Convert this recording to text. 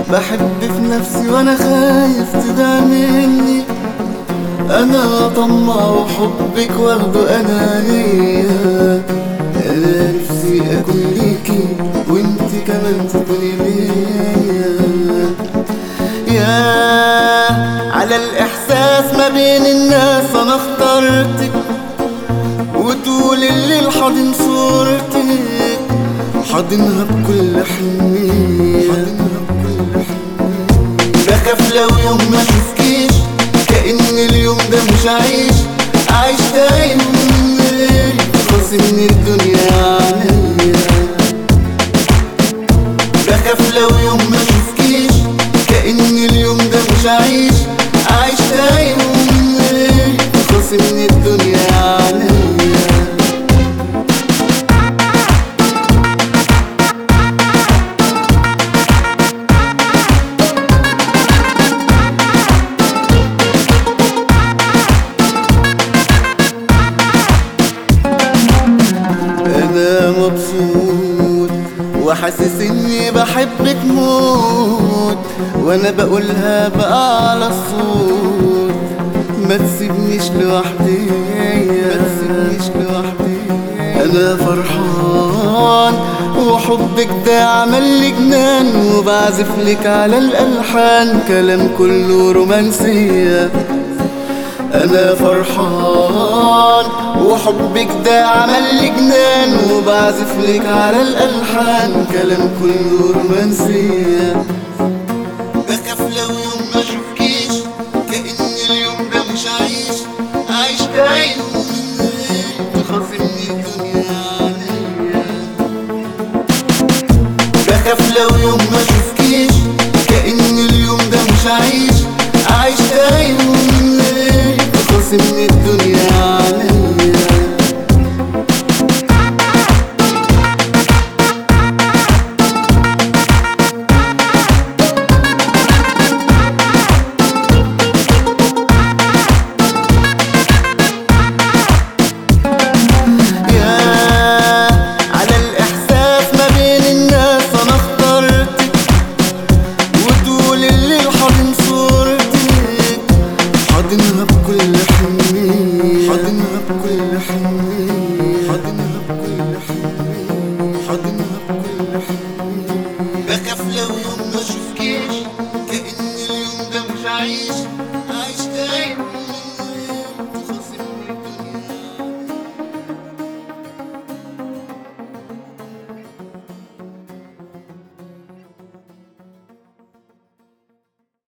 بحب في نفسي وانا خايف تدع مني انا طمع وحبك واخده انا ليا انا نفسي اكون ليكي وانت كمان تكوني ليا يا على الاحساس ما بين الناس انا اخترتك وطول الليل حاضن صورتك حاضنها بكل حنية بخاف لو يوم ما شفتكيش كأن اليوم ده مش عايش عايش تايه من غيري خلاص ان الدنيا عليا بخاف لو يوم ما شفتكيش كأن اليوم ده مش عايش عايش تايه من غيري خلاص ان الدنيا عليا انا مبسوط وحاسس اني بحبك موت وانا بقولها بأعلى الصوت ما تسيبنيش لوحدي ما تسيبنيش لوحدي انا فرحان وحبك ده عمل لي جنان وبعزف لك على الالحان كلام كله رومانسيه انا فرحان وحبك ده عمل لي جنان وبعزف لك على الالحان كلام كله رومانسيه